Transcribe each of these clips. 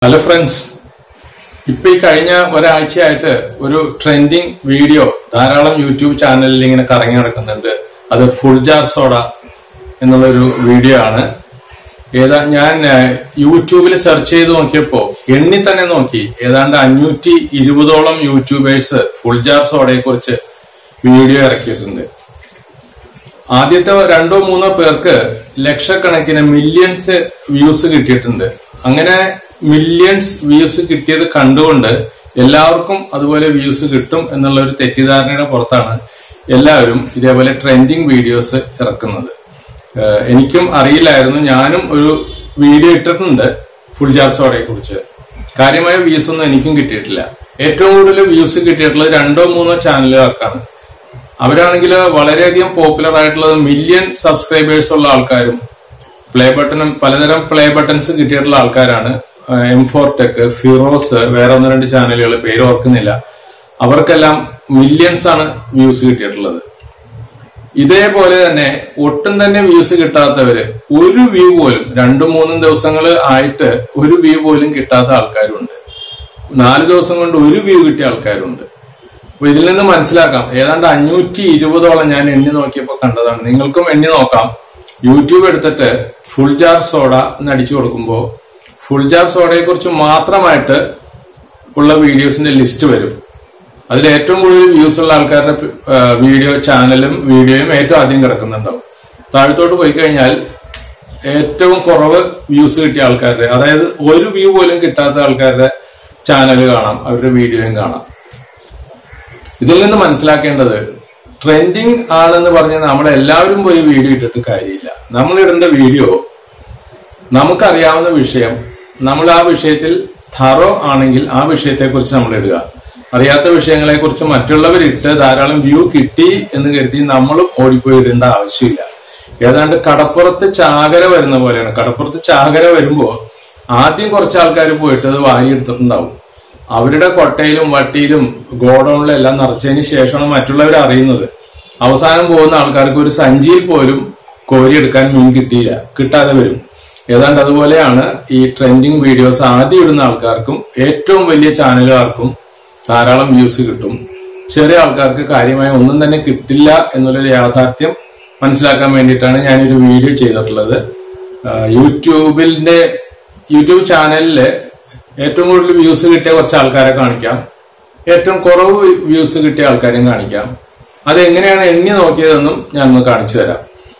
hello friends ഇപ്പൊ ഈ കഴിഞ്ഞ ഒരാഴ്ചയായിട്ട് ഒരു ട്രെൻഡിങ് വീഡിയോ ധാരാളം യൂട്യൂബ് ചാനലിൽ ഇങ്ങനെ കറങ്ങി നടക്കുന്നുണ്ട് അത് ഫുൾ ജാർ സോഡ എന്നുള്ളൊരു വീഡിയോ ആണ് ഏതാ ഞാൻ ഏഹ്, യൂട്യൂബിൽ സെർച്ച് ചെയ്ത് നോക്കിയപ്പോ എണ്ണി തന്നെ നോക്കി ഏതാണ്ട് അഞ്ഞൂറ്റി ഇരുപതോളം യൂട്യൂബേഴ്സ് ഫുൾ ജാർ സോഡയെ കുറിച്ച് വീഡിയോ ഇറക്കിയിട്ടുണ്ട് ആദ്യത്തെ രണ്ടോ മൂന്നോ പേർക്ക് ലക്ഷക്കണക്കിന് മില്യൺസ് വ്യൂസ് കിട്ടിയിട്ടുണ്ട് അങ്ങനെ മില്യൺസ് വ്യൂസ് കിട്ടിയത് കണ്ടുകൊണ്ട് എല്ലാവർക്കും അതുപോലെ വ്യൂസ് കിട്ടും എന്നുള്ള ഒരു തെറ്റിദ്ധാരണയുടെ പുറത്താണ് എല്ലാവരും ഇതേപോലെ ട്രെൻഡിങ് വീഡിയോസ് ഇറക്കുന്നത് ഏഹ് എനിക്കും അറിയില്ലായിരുന്നു ഞാനും ഒരു വീഡിയോ ഇട്ടിട്ടുണ്ട് ഫുൾ ജാർ സോഡയെ കുറിച്ച് കാര്യമായ വ്യൂസ് ഒന്നും എനിക്കും കിട്ടിയിട്ടില്ല ഏറ്റവും കൂടുതൽ വ്യൂസ് കിട്ടിയിട്ടുള്ളത് രണ്ടോ മൂന്നോ ചാനലുകാർക്കാണ് അവരാണെങ്കിൽ വളരെയധികം പോപ്പുലർ ആയിട്ടുള്ളത് മില്യൺ സബ്സ്ക്രൈബേഴ്സ് ഉള്ള ആൾക്കാരും പ്ലേ ബട്ടണും പലതരം പ്ലേ ബട്ടൺസ് കിട്ടിയിട്ടുള്ള ആൾക്കാരാണ് എം ഫോർ ടെക് ഫിറോസ് വേറെ ഒന്ന് രണ്ട് ചാനലുകൾ പേര് ഓർക്കുന്നില്ല അവർക്കെല്ലാം മില്യൺസ് ആണ് വ്യൂസ് കിട്ടിയിട്ടുള്ളത് ഇതേപോലെ തന്നെ ഒട്ടും തന്നെ വ്യൂസ് കിട്ടാത്തവര് ഒരു വ്യൂ പോലും രണ്ടും മൂന്നും ദിവസങ്ങൾ ആയിട്ട് ഒരു വ്യൂ പോലും കിട്ടാത്ത ആൾക്കാരുണ്ട് നാല് ദിവസം കൊണ്ട് ഒരു വ്യൂ കിട്ടിയ ആൾക്കാരുണ്ട് അപ്പൊ ഇതിൽ നിന്ന് മനസ്സിലാക്കാം ഏതാണ്ട് അഞ്ഞൂറ്റി ഇരുപതോളം ഞാൻ എണ്ണി നോക്കിയപ്പോൾ കണ്ടതാണ് നിങ്ങൾക്കും എണ്ണി നോക്കാം യൂട്യൂബ് എടുത്തിട്ട് ഫുൾ ജാർ സോഡ എന്ന് അടിച്ചു കൊടുക്കുമ്പോൾ ഫുൾ ജാർ സോഡയെ കുറിച്ച് മാത്രമായിട്ട് ഉള്ള വീഡിയോസിന്റെ ലിസ്റ്റ് വരും അതിൽ ഏറ്റവും കൂടുതൽ വ്യൂസ് ഉള്ള ആൾക്കാരുടെ ആ, വീഡിയോ ചാനലും വീഡിയോയും ഏറ്റവും ആദ്യം കിടക്കുന്നുണ്ടാവും താഴത്തോട്ട് പോയി കഴിഞ്ഞാൽ ഏറ്റവും കുറവ് വ്യൂസ് കിട്ടിയ ആൾക്കാരുടെ അതായത് ഒരു വ്യൂ പോലും കിട്ടാത്ത ആൾക്കാരുടെ ചാനൽ കാണാം അവരുടെ വീഡിയോയും കാണാം ഇതിൽ നിന്ന് മനസ്സിലാക്കേണ്ടത് ട്രെൻഡിങ് ആണെന്ന് പറഞ്ഞ് നമ്മൾ എല്ലാവരും പോയി വീഡിയോ ഇട്ടിട്ട് കാര്യമില്ല നമ്മൾ ഇടേണ്ട വീഡിയോ നമുക്കറിയാവുന്ന വിഷയം നമ്മൾ ആ വിഷയത്തിൽ ഥറോ ആണെങ്കിൽ ആ വിഷയത്തെക്കുറിച്ച് നമ്മൾ ഇടുക അറിയാത്ത വിഷയങ്ങളെ കുറിച്ച് മറ്റുള്ളവരിട്ട് ധാരാളം വ്യൂ കിട്ടി എന്ന് കരുതി നമ്മളും ഓടിപ്പോയി ഇടേണ്ട ആവശ്യമില്ല ഏതാണ്ട് കടപ്പുറത്ത് ചാകര വരുന്ന പോലെയാണ് കടപ്പുറത്ത് ചാകര വരുമ്പോ ആദ്യം കുറച്ച് ആൾക്കാർ പോയിട്ട് അത് വാരിയെടുത്തിട്ടുണ്ടാവും അവരുടെ കൊട്ടയിലും വട്ടിയിലും ഗോഡൌണിലും എല്ലാം നിറച്ചതിന് ശേഷമാണ് മറ്റുള്ളവർ അറിയുന്നത് അവസാനം പോകുന്ന ആൾക്കാർക്ക് ഒരു സഞ്ചിയിൽ പോലും കോരിയെടുക്കാൻ മീൻ കിട്ടിയില്ല കിട്ടാതെ വരും ഏതാണ്ട് അതുപോലെയാണ് ഈ ട്രെൻഡിങ് വീഡിയോസ് ആദ്യം ഇടുന്ന ആൾക്കാർക്കും ഏറ്റവും വലിയ ചാനലുകാർക്കും ധാരാളം വ്യൂസ് കിട്ടും ചെറിയ ആൾക്കാർക്ക് കാര്യമായ ഒന്നും തന്നെ കിട്ടില്ല എന്നുള്ളൊരു യാഥാർത്ഥ്യം മനസ്സിലാക്കാൻ വേണ്ടിയിട്ടാണ് ഞാനൊരു വീഡിയോ ചെയ്തിട്ടുള്ളത് ആ, യൂട്യൂബിന്റെ യൂട്യൂബ് ചാനലില് ഏറ്റവും കൂടുതൽ വ്യൂസ് കിട്ടിയ കുറച്ച് ആൾക്കാരെ കാണിക്കാം ഏറ്റവും കുറവ് വ്യൂസ് കിട്ടിയ ആൾക്കാരെയും കാണിക്കാം അത് എങ്ങനെയാണ് എണ്ണി നോക്കിയതെന്നും ഞാൻ ഒന്ന് കാണിച്ചു തരാം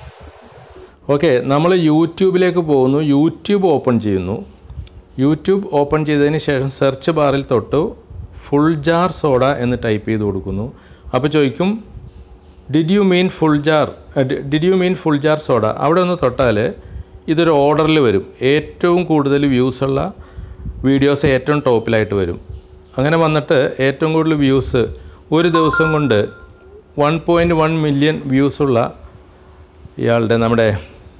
ഓക്കെ നമ്മൾ യൂട്യൂബിലേക്ക് പോകുന്നു യൂട്യൂബ് ഓപ്പൺ ചെയ്യുന്നു യൂട്യൂബ് ഓപ്പൺ ചെയ്തതിന് ശേഷം സെർച്ച് ബാറിൽ തൊട്ട് ഫുൾ ജാർ സോഡ എന്ന് ടൈപ്പ് ചെയ്ത് കൊടുക്കുന്നു അപ്പോൾ ചോദിക്കും did you mean full jar did you mean full jar soda അവിടെ ഒന്ന് തൊട്ടാൽ ഇതൊരു ഓർഡറിൽ വരും ഏറ്റവും കൂടുതൽ വ്യൂസ് ഉള്ള വീഡിയോസ് ഏറ്റവും ടോപ്പിലായിട്ട് വരും അങ്ങനെ വന്നിട്ട് ഏറ്റവും കൂടുതൽ വ്യൂസ് ഒരു ദിവസം കൊണ്ട് one point one million views ഉള്ള ഇയാളുടെ നമ്മുടെ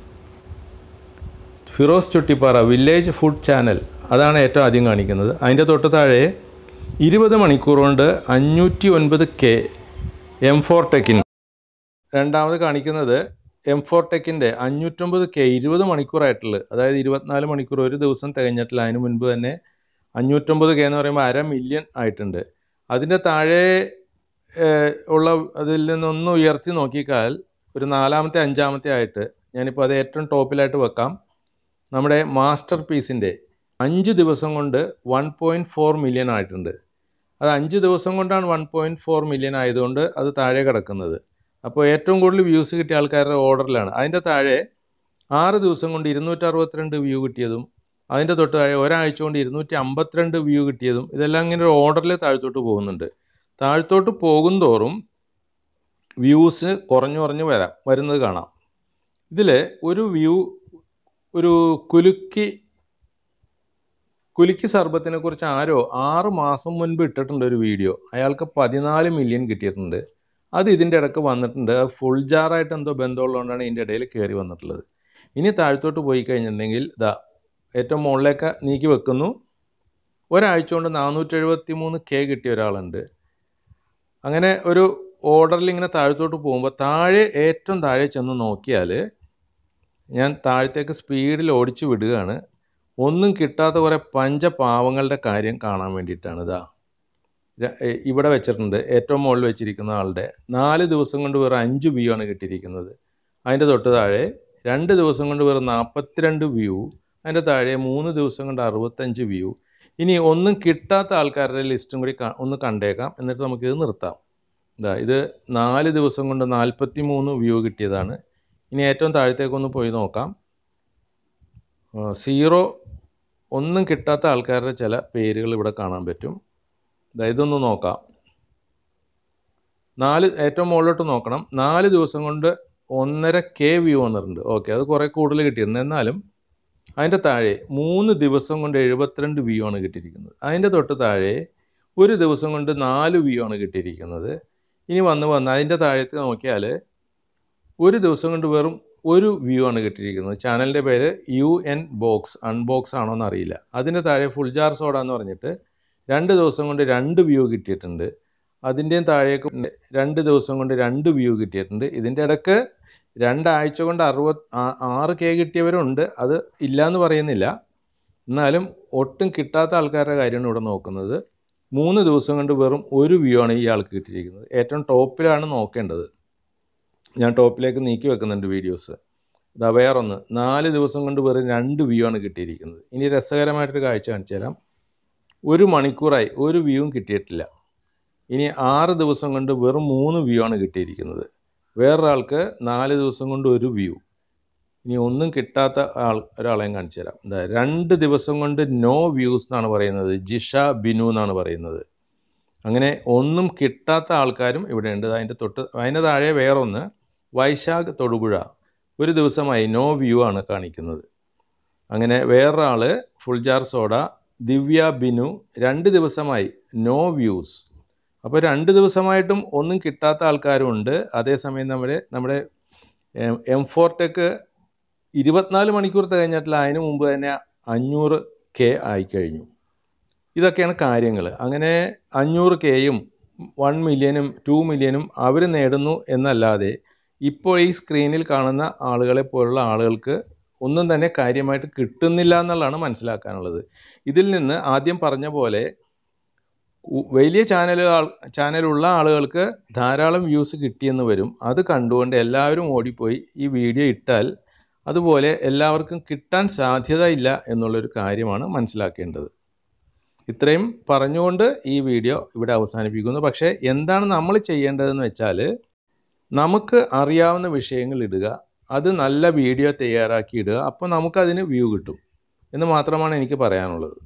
Firoz Chuttipara village food channel അതാണ് ഏറ്റവും ആദ്യം കാണിക്കുന്നത് അതിൻ്റെ തൊട്ട് താഴെ ഇരുപത് മണിക്കൂർ കൊണ്ട് അഞ്ഞൂറ്റി ഒൻപത് കെ എം ഫോർ ടെക്കിൻ രണ്ടാമത് കാണിക്കുന്നത് എം ഫോർ ടെക്കിൻ്റെ അഞ്ഞൂറ്റൊമ്പത് കെ ഇരുപത് മണിക്കൂറായിട്ടുള്ളത് അതായത് ഇരുപത്തിനാല് മണിക്കൂർ ഒരു ദിവസം തികഞ്ഞിട്ടില്ല അതിന് മുൻപ് തന്നെ അഞ്ഞൂറ്റൊമ്പത് കെ എന്ന് പറയുമ്പോൾ അര മില്യൺ ആയിട്ടുണ്ട് അതിൻ്റെ താഴെ ഏഹ്, ഉള്ള അതിൽ നിന്നൊന്ന് ഉയർത്തി നോക്കിക്കാൽ ഒരു നാലാമത്തെ അഞ്ചാമത്തെ ആയിട്ട് ഞാനിപ്പോൾ അത് ഏറ്റവും ടോപ്പിലായിട്ട് വെക്കാം നമ്മുടെ മാസ്റ്റർ പീസിൻ്റെ അഞ്ച് ദിവസം കൊണ്ട് വൺ പോയിൻറ്റ് ഫോർ മില്യൺ ആയിട്ടുണ്ട് അത് അഞ്ച് ദിവസം കൊണ്ടാണ് വൺ പോയിൻറ്റ് ഫോർ മില്യൺ ആയതുകൊണ്ട് അത് താഴെ കിടക്കുന്നത് അപ്പോൾ ഏറ്റവും കൂടുതൽ വ്യൂസ് കിട്ടിയ ആൾക്കാരുടെ ഓർഡറിലാണ് അതിൻ്റെ താഴെ ആറ് ദിവസം കൊണ്ട് ഇരുന്നൂറ്റി അറുപത്തിരണ്ട് വ്യൂ കിട്ടിയതും അതിൻ്റെ തൊട്ട് താഴെ ഒരാഴ്ച കൊണ്ട് ഇരുന്നൂറ്റി അമ്പത്തിരണ്ട് വ്യൂ കിട്ടിയതും ഇതെല്ലാം ഇങ്ങനെ ഒരു ഓർഡറിൽ താഴ്ത്തോട്ട് പോകുന്നുണ്ട് താഴ്ത്തോട്ട് പോകുന്തോറും വ്യൂസ് കുറഞ്ഞു കുറഞ്ഞു വരാം വരുന്നത് കാണാം ഇതിൽ ഒരു വ്യൂ ഒരു കുലുക്കി കുലുക്കി സർബത്തിനെ കുറിച്ച് ആരോ ആറ് മാസം മുൻപ് ഇട്ടിട്ടുണ്ട് ഒരു വീഡിയോ അയാൾക്ക് പതിനാല് മില്യൺ കിട്ടിയിട്ടുണ്ട് അത് ഇതിൻ്റെ ഇടയ്ക്ക് വന്നിട്ടുണ്ട് അത് ഫുൾ ജാറായിട്ട് എന്തോ ബന്ധമുള്ളതുകൊണ്ടാണ് ഇതിൻ്റെ ഇടയിൽ കയറി വന്നിട്ടുള്ളത് ഇനി താഴത്തോട്ട് പോയി കഴിഞ്ഞിട്ടുണ്ടെങ്കിൽ ഇതാ ഏറ്റവും മുകളിലേക്ക് നീക്കി വെക്കുന്നു ഒരാഴ്ച കൊണ്ട് നാനൂറ്റി എഴുപത്തി മൂന്ന് കെ കിട്ടിയ ഒരാളുണ്ട് അങ്ങനെ ഒരു ഓർഡറിൽ ഇങ്ങനെ താഴത്തോട്ട് പോകുമ്പോൾ താഴെ ഏറ്റവും താഴെ ചെന്ന് നോക്കിയാൽ ഞാൻ താഴത്തേക്ക് സ്പീഡിൽ ഓടിച്ചു വിടുകയാണ് ഒന്നും കിട്ടാത്ത കുറേ പഞ്ചപാവങ്ങളുടെ കാര്യം കാണാൻ വേണ്ടിയിട്ടാണ് ഇതാ ര- ഏ, ഇവിടെ വെച്ചിട്ടുണ്ട് ഏറ്റവും മുകളിൽ വെച്ചിരിക്കുന്ന ആളുടെ നാല് ദിവസം കൊണ്ട് വെറും അഞ്ച് വ്യൂ ആണ് കിട്ടിയിരിക്കുന്നത് അതിൻ്റെ തൊട്ട് താഴെ രണ്ട് ദിവസം കൊണ്ട് വെറും നാൽപ്പത്തിരണ്ട് വ്യൂ അതിൻ്റെ താഴെ മൂന്ന് ദിവസം കൊണ്ട് അറുപത്തഞ്ച് വ്യൂ ഇനി ഒന്നും കിട്ടാത്ത ആൾക്കാരുടെ ലിസ്റ്റും കൂടി ക- ഒന്ന് കണ്ടേക്കാം എന്നിട്ട് നമുക്കിത് നിർത്താം ഇതാ ഇത് നാല് ദിവസം കൊണ്ട് നാൽപ്പത്തി മൂന്ന് വ്യൂ കിട്ടിയതാണ് ഇനി ഏറ്റവും താഴത്തേക്കൊന്ന് പോയി നോക്കാം സീറോ ഒന്നും കിട്ടാത്ത ആൾക്കാരുടെ ചില പേരുകൾ ഇവിടെ കാണാൻ പറ്റും ദാ ഇതൊന്ന് നോക്കാം നാല് ഏറ്റവും മുകളിലോട്ട് നോക്കണം നാല് ദിവസം കൊണ്ട് ഒന്നര കെ വ്യൂ വന്നിട്ടുണ്ട് ഓക്കെ അത് കുറേ കൂടുതൽ കിട്ടിയിട്ടുണ്ട് എന്നാലും അതിൻ്റെ താഴെ മൂന്ന് ദിവസം കൊണ്ട് എഴുപത്തിരണ്ട് വ്യൂ ആണ് കിട്ടിയിരിക്കുന്നത് അതിൻ്റെ തൊട്ട് താഴെ ഒരു ദിവസം കൊണ്ട് നാല് വ്യൂ ആണ് കിട്ടിയിരിക്കുന്നത് ഇനി വന്ന് വന്ന് അതിൻ്റെ താഴത്ത് നോക്കിയാൽ ഒരു ദിവസം കൊണ്ട് വെറും ഒരു വ്യൂ ആണ് കിട്ടിയിരിക്കുന്നത് ചാനലിൻ്റെ പേര് യു എൻ ബോക്സ് അൺബോക്സ് ആണോ എന്ന് അറിയില്ല അതിൻ്റെ താഴെ ഫുൾ ജാർ സോഡ എന്ന് പറഞ്ഞിട്ട് രണ്ട് ദിവസം കൊണ്ട് രണ്ട് വ്യൂ കിട്ടിയിട്ടുണ്ട് അതിൻ്റെയും താഴേക്ക് രണ്ട് ദിവസം കൊണ്ട് രണ്ട് വ്യൂ കിട്ടിയിട്ടുണ്ട് ഇതിൻ്റെ ഇടയ്ക്ക് രണ്ടാഴ്ച കൊണ്ട് അറുപത് ആ- ആറ് കെ കിട്ടിയവരുണ്ട് അത് ഇല്ല എന്ന് പറയുന്നില്ല എന്നാലും ഒട്ടും കിട്ടാത്ത ആൾക്കാരുടെ കാര്യമാണ് ഇവിടെ നോക്കുന്നത് മൂന്ന് ദിവസം കൊണ്ട് വെറും ഒരു വ്യൂ ആണ് ഈ ആൾക്ക് കിട്ടിയിരിക്കുന്നത് ഏറ്റവും ടോപ്പിലാണ് നോക്കേണ്ടത് ഞാൻ ടോപ്പിലേക്ക് നീക്കി വെക്കുന്നുണ്ട് വീഡിയോസ് ഇതാ വേറൊന്ന് നാല് ദിവസം കൊണ്ട് വെറും രണ്ട് വ്യൂ ആണ് കിട്ടിയിരിക്കുന്നത് ഇനി രസകരമായിട്ടൊരു കാഴ്ച കാണിച്ചു തരാം ഒരു മണിക്കൂറായി ഒരു വ്യൂവും കിട്ടിയിട്ടില്ല ഇനി ആറ് ദിവസം കൊണ്ട് വെറും മൂന്ന് വ്യൂ ആണ് കിട്ടിയിരിക്കുന്നത് വേറൊരാൾക്ക് നാല് ദിവസം കൊണ്ട് ഒരു വ്യൂ ഇനി ഒന്നും കിട്ടാത്ത ആൾ ഒരാളെയും കാണിച്ചു തരാം എന്താ രണ്ട് ദിവസം കൊണ്ട് നോ വ്യൂസ് എന്നാണ് പറയുന്നത് ജിഷ ബിനു എന്നാണ് പറയുന്നത് അങ്ങനെ ഒന്നും കിട്ടാത്ത ആൾക്കാരും ഇവിടെ ഉണ്ട് അതിൻ്റെ തൊട്ട് അതിൻ്റെ താഴെ വേറൊന്ന് വൈശാഖ് തൊടുപുഴ ഒരു ദിവസമായി നോ വ്യൂ ആണ് കാണിക്കുന്നത് അങ്ങനെ വേറൊരാൾ full jar soda Divya Binu രണ്ട് ദിവസമായി നോ വ്യൂസ് അപ്പോൾ രണ്ട് ദിവസമായിട്ടും ഒന്നും കിട്ടാത്ത ആൾക്കാരും ഉണ്ട് അതേസമയം നമ്മുടെ നമ്മുടെ എം ഫോർടെക്ക് ഇരുപത്തിനാല് മണിക്കൂർ തികഞ്ഞിട്ടില്ല അതിന് മുമ്പ് തന്നെ അഞ്ഞൂറ് കെ ആയിക്കഴിഞ്ഞു ഇതൊക്കെയാണ് കാര്യങ്ങൾ അങ്ങനെ അഞ്ഞൂറ് കെയും വൺ മില്യനും ടു മില്യനും അവർ നേടുന്നു എന്നല്ലാതെ ഇപ്പോൾ ഈ സ്ക്രീനിൽ കാണുന്ന ആളുകളെ പോലുള്ള ആളുകൾക്ക് ഒന്നും തന്നെ കാര്യമായിട്ട് കിട്ടുന്നില്ല എന്നുള്ളതാണ് മനസ്സിലാക്കാനുള്ളത് ഇതിൽ നിന്ന് ആദ്യം പറഞ്ഞ പോലെ ഉ- വലിയ ചാനലുകൾ ചാനലുള്ള ആളുകൾക്ക് ധാരാളം വ്യൂസ് കിട്ടിയെന്ന് വരും അത് കണ്ടുകൊണ്ട് എല്ലാവരും ഓടിപ്പോയി ഈ വീഡിയോ ഇട്ടാൽ അതുപോലെ എല്ലാവർക്കും കിട്ടാൻ സാധ്യത ഇല്ല എന്നുള്ളൊരു കാര്യമാണ് മനസ്സിലാക്കേണ്ടത് ഇത്രയും പറഞ്ഞുകൊണ്ട് ഈ വീഡിയോ ഇവിടെ അവസാനിപ്പിക്കുന്നു പക്ഷേ എന്താണ് നമ്മൾ ചെയ്യേണ്ടതെന്ന് വെച്ചാൽ നമുക്ക് അറിയാവുന്ന വിഷയങ്ങൾ ഇടുക അത് നല്ല വീഡിയോ തയ്യാറാക്കി ഇടുക അപ്പോൾ നമുക്കതിന് വ്യൂ കിട്ടും എന്ന് മാത്രമാണ് എനിക്ക് പറയാനുള്ളത്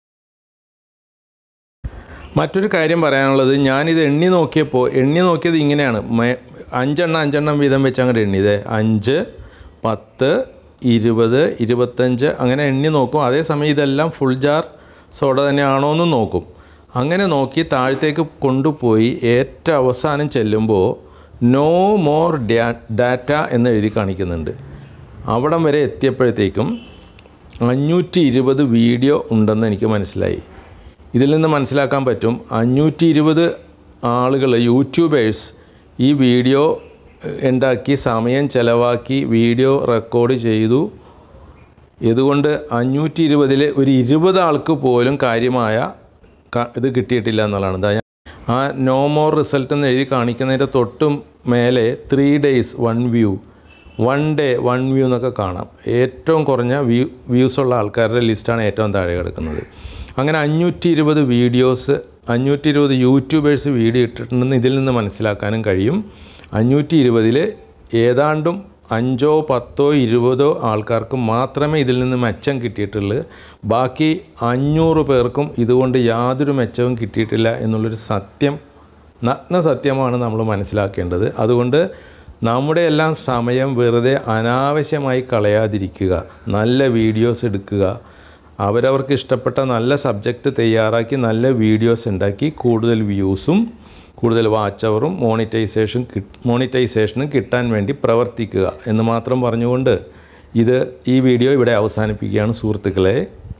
മറ്റൊരു കാര്യം പറയാനുള്ളത് ഞാനിത് എണ്ണി നോക്കിയപ്പോൾ എണ്ണി നോക്കിയത് ഇങ്ങനെയാണ് മേ- അഞ്ചെണ്ണം അഞ്ചെണ്ണം വീതം വെച്ച് അങ്ങോട്ട് എണ്ണിയത് അഞ്ച് പത്ത് ഇരുപത് ഇരുപത്തഞ്ച് അങ്ങനെ എണ്ണി നോക്കും അതേസമയം ഇതെല്ലാം ഫുൾ ജാർ സോഡ തന്നെയാണോ എന്ന് നോക്കും അങ്ങനെ നോക്കി താഴത്തേക്ക് കൊണ്ടുപോയി ഏറ്റവും അവസാനം ചെല്ലുമ്പോൾ നോ മോർ ഡാറ്റ എന്ന് എഴുതി കാണിക്കുന്നുണ്ട് അവിടം വരെ എത്തിയപ്പോഴത്തേക്കും അഞ്ഞൂറ്റി ഇരുപത് വീഡിയോ ഉണ്ടെന്ന് എനിക്ക് മനസ്സിലായി ഇതിൽ നിന്ന് മനസ്സിലാക്കാൻ പറ്റും അഞ്ഞൂറ്റി ഇരുപത് ആളുകൾ യൂട്യൂബേഴ്സ് ഈ വീഡിയോ ഏഹ്, ഉണ്ടാക്കി സമയം ചെലവാക്കി വീഡിയോ റെക്കോർഡ് ചെയ്തു ഇതുകൊണ്ട് അഞ്ഞൂറ്റി ഇരുപതിൽ ഒരു ഇരുപത് ആൾക്ക് പോലും കാര്യമായ ക- ഇത് കിട്ടിയിട്ടില്ല എന്നുള്ളതാണ് ദാ ഞാൻ ആ നോ മോർ റിസൾട്ട് എന്ന് എഴുതി കാണിക്കുന്നതിൻ്റെ തൊട്ടും മേലെ three days one view one day one view എന്നൊക്കെ കാണാം ഏറ്റവും കുറഞ്ഞ വ്യൂ വ്യൂസ് ഉള്ള ആൾക്കാരുടെ ലിസ്റ്റാണ് ഏറ്റവും താഴെ കിടക്കുന്നത് അങ്ങനെ അഞ്ഞൂറ്റി ഇരുപത് വീഡിയോസ് അഞ്ഞൂറ്റി ഇരുപത് യൂട്യൂബേഴ്സ് വീഡിയോ ഇട്ടിട്ടുണ്ടെന്ന് ഇതിൽ നിന്ന് മനസ്സിലാക്കാനും കഴിയും അഞ്ഞൂറ്റി ഇരുപതിൽ ഏതാണ്ടും അഞ്ചോ പത്തോ ഇരുപതോ ആൾക്കാർക്ക് മാത്രമേ ഇതിൽ നിന്ന് മെച്ചം കിട്ടിയിട്ടുള്ളൂ ബാക്കി അഞ്ഞൂറ് പേർക്കും ഇതുകൊണ്ട് യാതൊരു മെച്ചവും കിട്ടിയിട്ടില്ല എന്നുള്ളൊരു സത്യം നഗ്ന സത്യമാണ് നമ്മൾ മനസ്സിലാക്കേണ്ടത് അതുകൊണ്ട് നമ്മുടെ എല്ലാം സമയം വെറുതെ അനാവശ്യമായി കളയാതിരിക്കുക നല്ല വീഡിയോസ് എടുക്കുക അവരവർക്ക് ഇഷ്ടപ്പെട്ട നല്ല സബ്ജക്റ്റ് തയ്യാറാക്കി നല്ല വീഡിയോസ് ഉണ്ടാക്കി കൂടുതൽ വ്യൂസും കൂടുതൽ വാച്ച് അവറും മോണിറ്റൈസേഷൻ മോണിറ്റൈസേഷനും കിട്ടാൻ വേണ്ടി പ്രവർത്തിക്കുക എന്ന് മാത്രം പറഞ്ഞുകൊണ്ട് ഇത് ഈ വീഡിയോ ഇവിടെ അവസാനിപ്പിക്കുകയാണ് സുഹൃത്തുക്കളെ